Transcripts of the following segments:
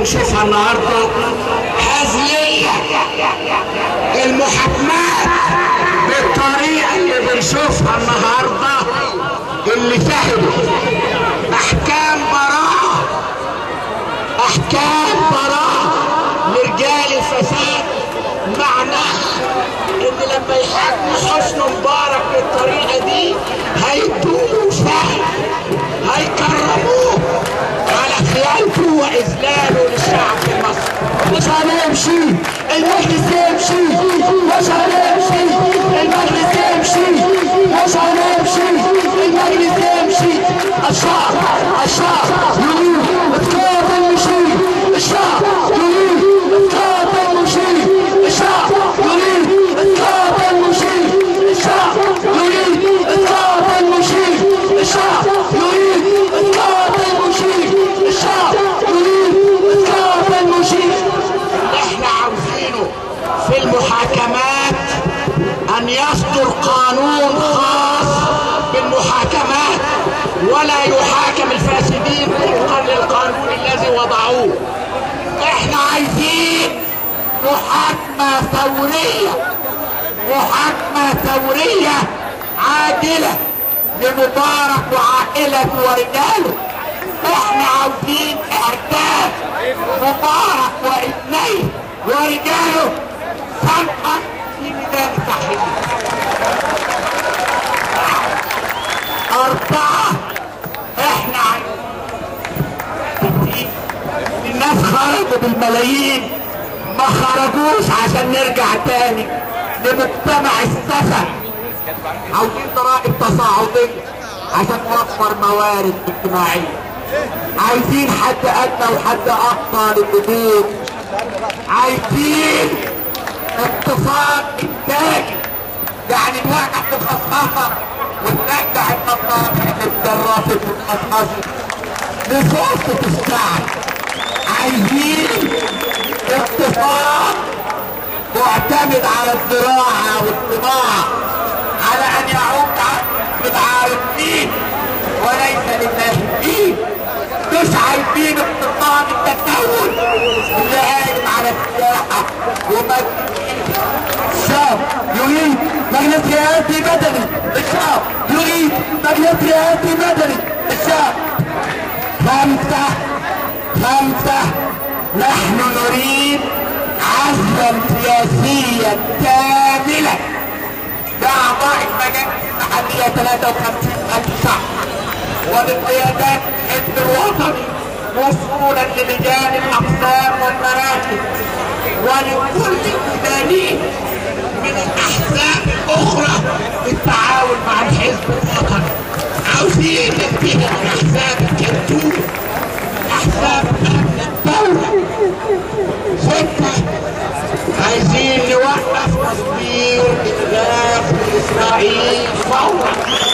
بنشوفها النهارده هزليه المحاكمات بالطريقه اللي بنشوفها النهارده اللي فهموا احكام براءه احكام براءه لرجال الفساد معناها ان لما يحاكموا حسن مبارك بالطريقه دي هيدوله شهر هيكرموه على خيانته واذلاله للشعب المصري مش هنمشي المجلس يمشي مش هنمشي المجلس يمشي مش هنمشي المجلس يمشي الشعب الشعب يريد اسقاط المشير الشعب يريد اسقاط المشير الشعب يريد اسقاط المشير الشعب يريد اسقاط المشير الشعب يريد اسقاط المشير الشعب يريد اسقاط المشير احنا عاوزينه في المحاكمات ان يصدر قانون خاص بالمحاكمات ولا يحاكم الفاسدين طبقا للقانون الذي وضعوه احنا عايزين محاكمة ثورية محاكمة ثورية عادلة لمبارك وعائلته ورجاله احنا عاوزين اعدام مبارك وابنيه ورجاله صنعا في ميدان التحرير أربعة احنا عايزين الناس خرجوا بالملايين ما خرجوش عشان نرجع تاني لمجتمع السفه عاوزين ضرائب تصاعدية عشان نوفر موارد اجتماعية عايزين حد ادنى وحد اقصى للبيوت عايزين اقتصاد انتاجي يعني نوقف الخصخصة ونرجع المصانع اللي اتدرست واتخصصت لفرصة الشعب عايزين اقتصاد معتمد على الزراعة والصناعة على ان يعود للعارفين وليس للناهبين مش عايزين اقتصاد التسول اللي قايم على السياحة ومجلس الشعب يريد مجلس رئاسي مدني الشعب يريد مجلس رئاسي مدني الشعب خمسة خمسة نحن نريد عزلا سياسيا كاملا لأعضاء المجالس المحلية 53 ألف شعب وللقيادات الحزب الوطني وصولا للجان الأقسام والمراكز ولكل المدانين من الأحزاب الأخرى بالتعاون مع الحزب الوطني عاوزين ننتهي من أحزاب الكنتون أحزاب أمن الدولة ستة عايزين نوقف تصدير الغاز لإسرائيل فورا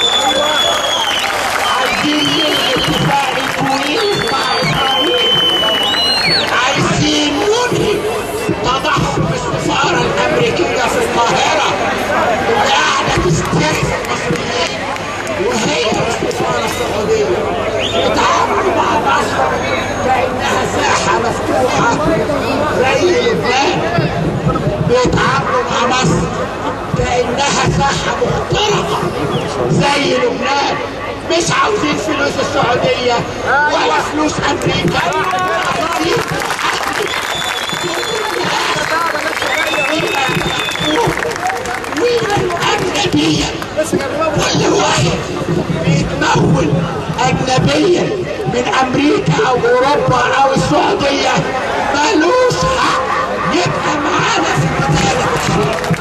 عايزين نلغي اتفاق الكويت مع إسرائيل عايزين ننهي تضخم السفارة الأمريكية في القاهرة اللي قاعدة تستهزئ المصريين وهي السفارة السعودية بيتعاملوا مع مصر كأنها ساحة مفتوحة زي لبنان بيتعاملوا مع مصر كأنها ساحة مخترقة زي لبنان مش عاوزين فلوس السعودية ولا فلوس أمريكا عاوزين أجنبية كل واحد بيتمول أجنبيا من أمريكا أو أوروبا أو السعودية ملوش حق يبقى معانا في ميدان التحرير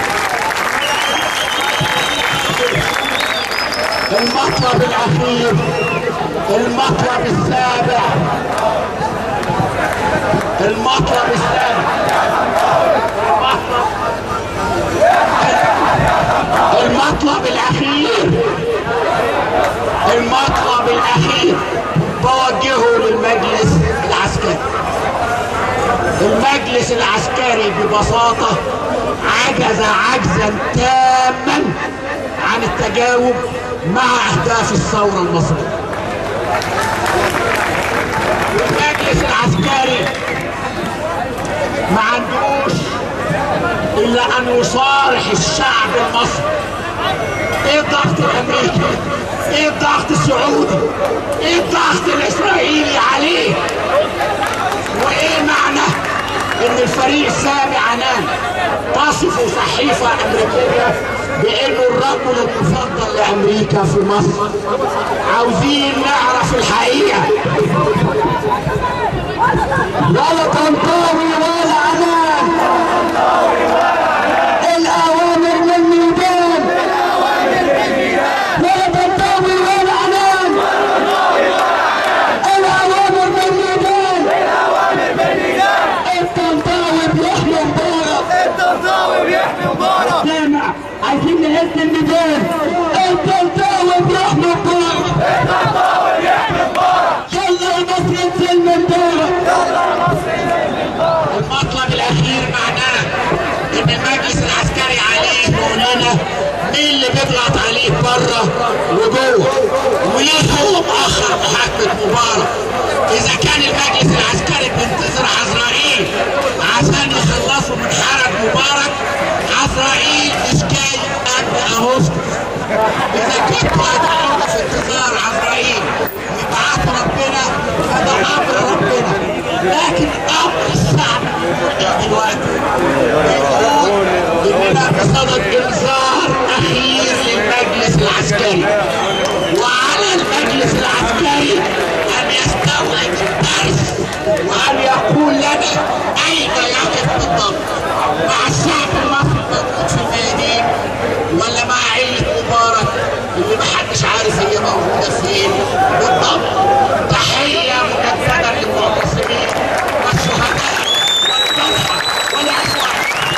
المطلب الأخير المطلب السابع المطلب السابع المطلب المطلب الأخير المطلب الأخير بوجهه للمجلس العسكري المجلس العسكري ببساطة عجز عجزا تاما عن التجاوب مع أهداف الثورة المصرية المجلس العسكري ما عندوش الا ان يصارح الشعب المصري ايه الضغط الامريكي ايه الضغط السعودي ايه الضغط الاسرائيلي عليه وايه معنى ان الفريق السابع عنان تصف صحيفة امريكية بانه الرجل المفضل لامريكا في مصر عاوزين نعرف الحقيقة ولا طنطاوي ولا عنان الأوامر من الميدان ولا طنطاوي ولا عنان الأوامر من الميدان الطنطاوي بيحمي مبارك الطنطاوي بيحمي مبارك سامع عايزين نهز الميدان الطنطاوي بيحمي مبارك الطنطاوي بيحمي مبارك يلا يا مصر انزل من مبارك المطلب الاخير معناه ان المجلس العسكري عليه يقول لنا مين اللي بيضغط عليه بره وجوه وليه هو مؤخر محاكمه مبارك اذا كان المجلس العسكري بينتظر عزرائيل عشان يخلصوا من حرج مبارك عزرائيل مش جاي قبل اغسطس اذا كنتوا هتقعدوا في انتظار عزرائيل يبعث ربنا فده امر ربنا لكن امر الشعب المفروض دلوقتي يقول اننا بصدد انذار اخير للمجلس العسكري وعلى المجلس العسكري ان يستوعب الدرس وان يقول لنا اين يقف بالضبط مع الشعب المصري موجود في الميادين ولا مع عيلة مبارك اللي محدش عارف هي موجودة فين بالضبط تحية مجددة للمعتصمين والشهداء والضحى والأخوة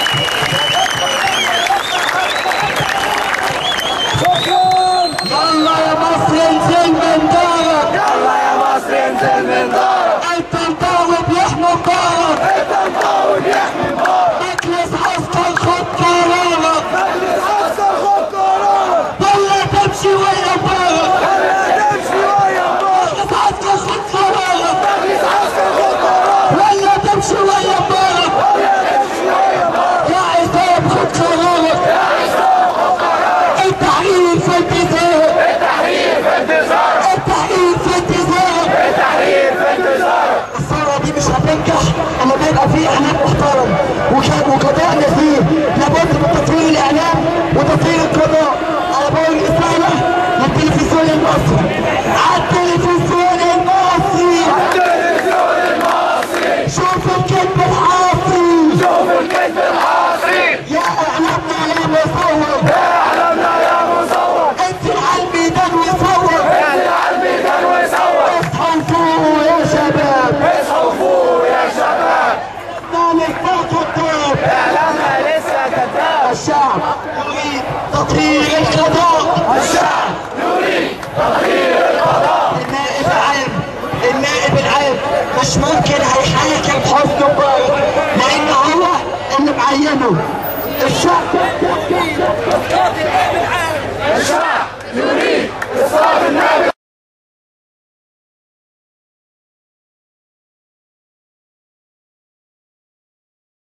يلا يا مصر انزل من دارك يلا يا مصر انزل من دارك الطنطاوي بيحمي مبارك الطنطاوي بيحمي مبارك مجلس عسكر خد قرارك مجلس عسكر خد قرارك ولا تمشي ويا مبارك ولا تمشي ويا مبارك مجلس عسكر خد قرارك مجلس عسكر خد قرارك ولا تمشي ويا مبارك ولا تمشي ويا مبارك يا عصام خد قرارك التحرير في انتظارك التحرير في انتظارك التحرير في انتظارك التحرير في انتظارك الثورة دي مش هتنجح اما بيبقى فيه اعلام محترم وكان وقضاء نزيه لابد من تطوير الاعلام وتطوير القضاء انا بقول رسالة للتلفزيون المصري على التلفزيون المصري التلفزيون المصري شوف الكذب الحاصل شوف الكذب الحاصل يا اعلامنا يا مصور اعلمنا يا مصور انزل على الميدان وصور اهل على الميدان وصور اصحوا فوق يا شباب اصحوا فوق يا شباب مالك الدور اعلامنا لسه كذاب الشعب يريد تطهير القضاء الشعب يريد تغيير القضاء النائب العام النائب العام مش ممكن هيحاكم حسن مبارك لان هو اللي معينه الشعب الشعب يريد اصلاح النائب